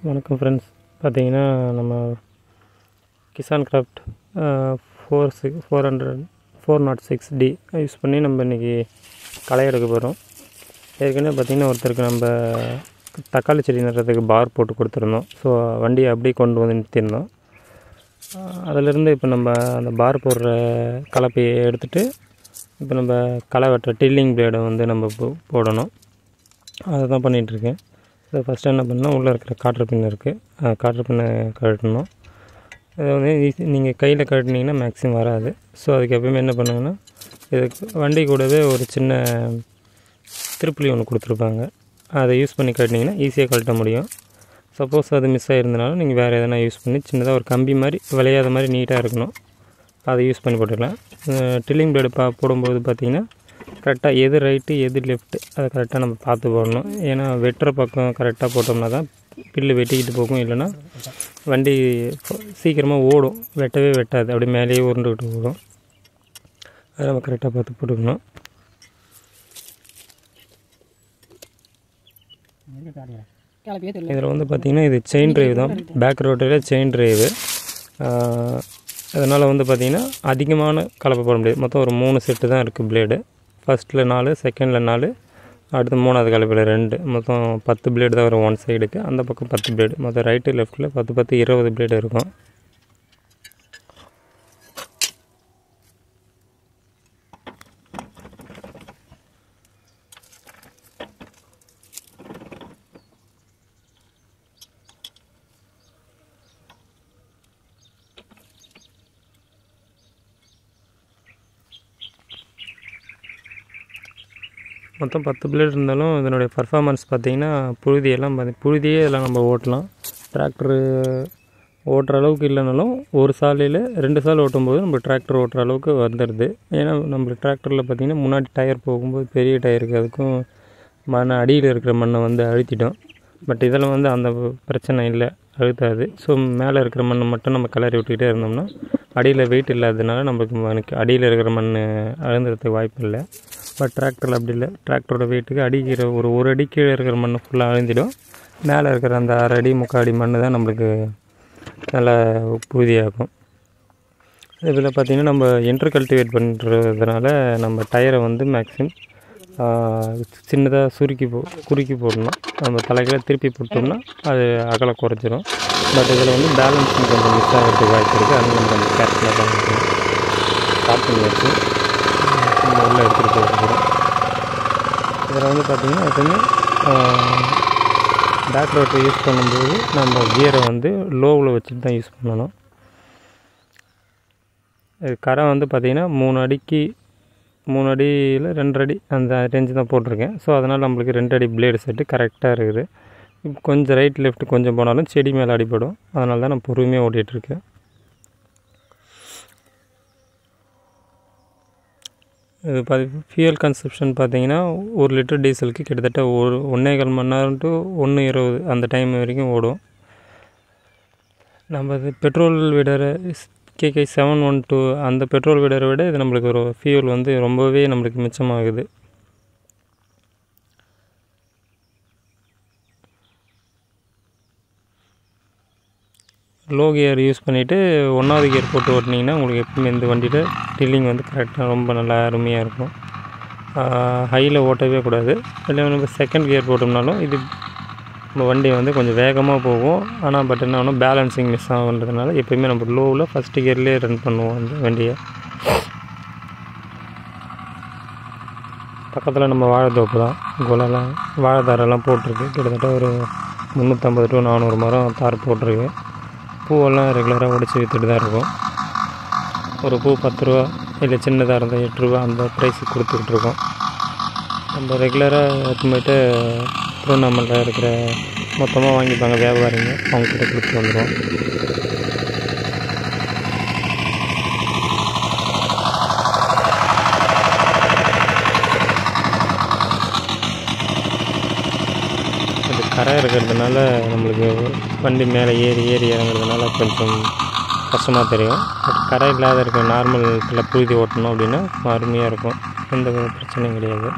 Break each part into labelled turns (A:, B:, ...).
A: வணக்கம் ஃப்ரெண்ட்ஸ் பார்த்தீங்கன்னா நம்ம Kisan Kraft four six four hundred four not six D use பண்ணி நம்ம இன்றைக்கி களை எடுக்க போகிறோம் ஏற்கனவே பார்த்திங்கன்னா ஒருத்தருக்கு நம்ம தக்காளி செடி நடுறதுக்கு பார் போட்டு கொடுத்துருந்தோம் ஸோ வண்டியை அப்படியே கொண்டு வந்து நிறுத்தியிருந்தோம் அதிலிருந்து இப்போ நம்ம அந்த பார் போடுற கலப்பையை எடுத்துகிட்டு இப்போ நம்ம களை வெட்டுற டில்லிங் பிளேடை வந்து நம்ம போ- போடணும் அதை தான் பண்ணிகிட்ருக்கேன் ஸோ ஃபஸ்ட்டு என்ன பண்ணால் உள்ளே இருக்கிற காற்று பின் இருக்குது காற்று பின்னை கழட்டணும் அதை வந்து ஈஸி நீங்கள் கையில் கழட்டினீங்கன்னா மேக்ஸிமம் வராது ஸோ அதுக்கு எப்பயுமே என்ன பண்ணுங்கன்னா இதுக்கு வண்டி கூடவே ஒரு சின்ன திருப்புளி ஒன்று கொடுத்துருப்பாங்க அதை யூஸ் பண்ணி கட்டினீங்கன்னா ஈஸியாக கழட்ட முடியும் சப்போஸ் அது மிஸ் ஆகிருந்தனாலும் நீங்கள் வேறு எதனா யூஸ் பண்ணி சின்னதாக ஒரு கம்பி மாதிரி விளையாத மாதிரி நீட்டாக இருக்கணும் அதை யூஸ் பண்ணி போட்டுக்கலாம் டில்லிங் பிளேடு பா போடும்போது பார்த்தீங்கன்னா கரெக்டாக எது ரைட்டு எது லெஃப்ட்டு அதை கரெக்டாக நம்ம பார்த்து போடணும் ஏன்னா வெட்டுற பக்கம் கரெக்டாக போட்டோம்னா தான் பில்லு வெட்டிக்கிட்டு போகும் இல்லைன்னா வண்டி சீக்கிரமாக ஓடும் வெட்டவே வெட்டாது அப்படியே மேலேயே உருண்டுக்கிட்டு ஓடும் அதை நம்ம கரெக்டாக பார்த்து போட்டுக்கணும்
B: கிளப்பியே தெரியல
A: இதில் வந்து பார்த்திங்கன்னா இது செயின் டிரைவ் தான் பேக் ரோட்டில் செயின் டிரைவு அதனால் வந்து பார்த்திங்கன்னா அதிகமான கலப்பை போட முடியாது மொத்தம் ஒரு மூணு செட்டு தான் இருக்குது பிளேடு ஃபஸ்ட்டில் நாலு செகண்டில் நாலு அடுத்து மூணாவது கலப்பையில் ரெண்டு மொத்தம் பத்து பிளேடு தான் வரும் ஒன் சைடுக்கு அந்த பக்கம் பத்து பிளேடு மொத்தம் ரைட்டு லெஃப்ட்டில் பத்து பத்து இருபது பிளேடு இருக்கும் மொத்தம் பத்து பிளேட் இருந்தாலும் இதனுடைய பர்ஃபார்மன்ஸ் பார்த்தீங்கன்னா புழுதியெல்லாம் பார்த்தி புழுதியே இதெல்லாம் நம்ம ஓட்டலாம் டிராக்டரு ஓட்டுற அளவுக்கு இல்லைனாலும் ஒரு சாலையில் ரெண்டு சால் ஓட்டும்போது நம்ம டிராக்டர் ஓட்டுற அளவுக்கு வந்துடுது ஏன்னா நம்ம டிராக்டரில் பார்த்திங்கன்னா முன்னாடி டயர் போகும்போது பெரிய டயருக்கு அதுக்கும் மண் அடியில் இருக்கிற மண்ணை வந்து அழுத்திட்டோம் பட் இதில் வந்து அந்த பிரச்சனை இல்லை அழுத்தாது ஸோ மேலே இருக்கிற மண்ணை மட்டும் நம்ம கிளறி விட்டுக்கிட்டே இருந்தோம்னா அடியில் வெயிட் இல்லாததுனால நம்மளுக்கு மனுக்கு அடியில் இருக்கிற மண் அழுந்துறதுக்கு வாய்ப்பு இல்லை பட் டிராக்டரில் அப்படி இல்லை டிராக்டரோட வெயிட்டுக்கு அடிக்கிற ஒரு ஒரு அடி கீழே இருக்கிற மண் ஃபுல்லாக அழுந்திடும் மேலே இருக்கிற அந்த அரை அடி முக்கால் அடி மண் தான் நம்மளுக்கு நல்லா புழுதியாகும் இதில் பார்த்திங்கன்னா நம்ம இன்டர் கல்டிவேட் பண்ணுறதுனால நம்ம டயரை வந்து மேக்ஸிமம் சின்னதாக சுருக்கி போ குறுக்கி போடணும் நம்ம தலைகளை திருப்பி போட்டோம்னா அது அகல குறைச்சிரும் பட் இதில் வந்து பேலன்ஸிங் கொஞ்சம் மிஸ் ஆகிறதுக்கு வாய்ப்பு இருக்குது அது நம்ம கொஞ்சம் கேர்ஃபுல்லாக தான் இருக்கணும் ஸ்டார்ட் பண்ணி வச்சு நம்ம உள்ளே எடுத்துகிட்டு போகிறோம் இதில் வந்து பார்த்திங்கன்னா எப்பவுமே பேக் ரோட்டை யூஸ் பண்ணும்போது நம்ம கியரை வந்து லோவில் வச்சுட்டு தான் யூஸ் பண்ணணும் இது கரை வந்து பார்த்திங்கன்னா மூணு அடிக்கு மூணு அடியில் ரெண்டு அடி அந்த ரேஞ்சு தான் போட்டிருக்கேன் ஸோ அதனால் நம்மளுக்கு ரெண்டு அடி பிளேடு செட்டு கரெக்டாக இருக்குது இப்போ கொஞ்சம் ரைட் லெஃப்ட் கொஞ்சம் போனாலும் செடி மேலே அடிபடும் அதனால தான் நான் பொறுமையாக ஓட்டிகிட்ருக்கேன் இது பார்த்தி ஃபியூயல் கன்சப்ஷன் பார்த்தீங்கன்னா ஒரு லிட்டர் டீசலுக்கு கிட்டத்தட்ட ஒரு ஒன்றே கால் மணி நேரம் டு ஒன்று இருபது அந்த டைம் வரைக்கும் ஓடும் நம்ம இது பெட்ரோல் விடற கேகே செவன் ஒன் டூ அந்த பெட்ரோல் விடரை விட இது நம்மளுக்கு ஒரு ஃபியூல் வந்து ரொம்பவே நம்மளுக்கு மிச்சமாகுது லோ கியர் யூஸ் பண்ணிவிட்டு ஒன்றாவது கியர் போட்டு ஓட்டினீங்கன்னா உங்களுக்கு எப்பவுமே இந்த வண்டியில் டில்லிங் வந்து கரெக்டாக ரொம்ப நல்லா அருமையாக இருக்கும் ஹையில் ஓட்டவே கூடாது இல்லை நம்ம செகண்ட் கியர் போட்டோம்னாலும் இது நம்ம வண்டி வந்து கொஞ்சம் வேகமாக போகும் ஆனால் பட் என்ன ஆகும் பேலன்சிங் மிஸ் ஆகுன்றதுனால எப்பயுமே நம்ம லோவில் ஃபஸ்ட்டு கியர்லேயே ரன் பண்ணுவோம் அந்த வண்டியை பக்கத்தில் நம்ம வாழைத்தோப்பு தான் குலலாம் வாழைத்தாரெல்லாம் போட்டிருக்கு கிட்டத்தட்ட ஒரு முந்நூற்றம்பது டு நானூறு மரம் தார் போட்டிருக்கு பூவெல்லாம் ரெகுலராக உடச்சி விற்றுட்டு தான் இருக்கும் ஒரு பூ பத்து ரூபா இல்லை சின்னதாக இருந்தால் எட்டு ரூபா அந்த ப்ரைஸுக்கு கொடுத்துக்கிட்டு இருக்கோம் நம்ம ரெகுலராக எடுத்து போயிட்டு திருவண்ணாமலையில் இருக்கிற மொத்தமாக வாங்கிப்பாங்க வியாபாரிங்க அவங்கக்கிட்ட கொடுத்து வந்துடுவோம் இது கரை இருக்கிறதுனால நம்மளுக்கு வண்டி மேலே ஏறி ஏறி இறங்குறதுனால கொஞ்சம் கஷ்டமாக தெரியும் பட் கரை இல்லாத இருக்கிற நார்மல் இதில் புழுதி ஓட்டணும் அப்படின்னா அருமையாக இருக்கும் எந்த ஒரு பிரச்சனையும் கிடையாது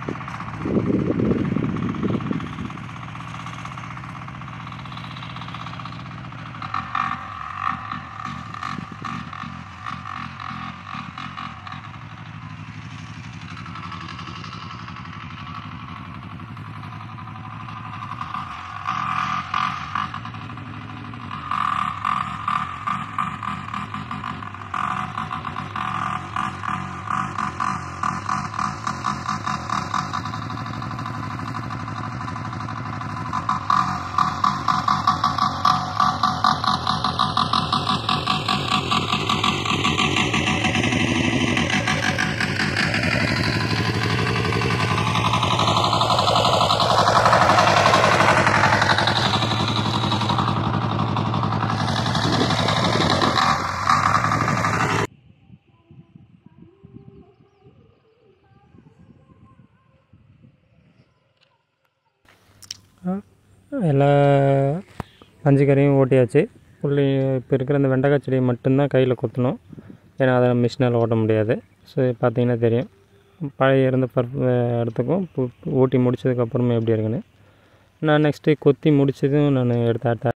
A: எல்லா பஞ்சுக்கரையும் ஓட்டியாச்சு புள்ளி இப்போ இருக்கிற அந்த வெண்டைக்காய் செடியை மட்டும்தான் கையில் குத்தணும் ஏன்னா அதை மிஷினால் ஓட்ட முடியாது ஸோ பார்த்தீங்கன்னா தெரியும் பழைய இருந்த பர் இடத்துக்கும் பு- ஓட்டி முடிச்சதுக்கப்புறமா எப்படி இருக்குன்னு நான் நெக்ஸ்ட்டு கொத்தி முடிச்சதும் நான் எடுத்து அடுத்த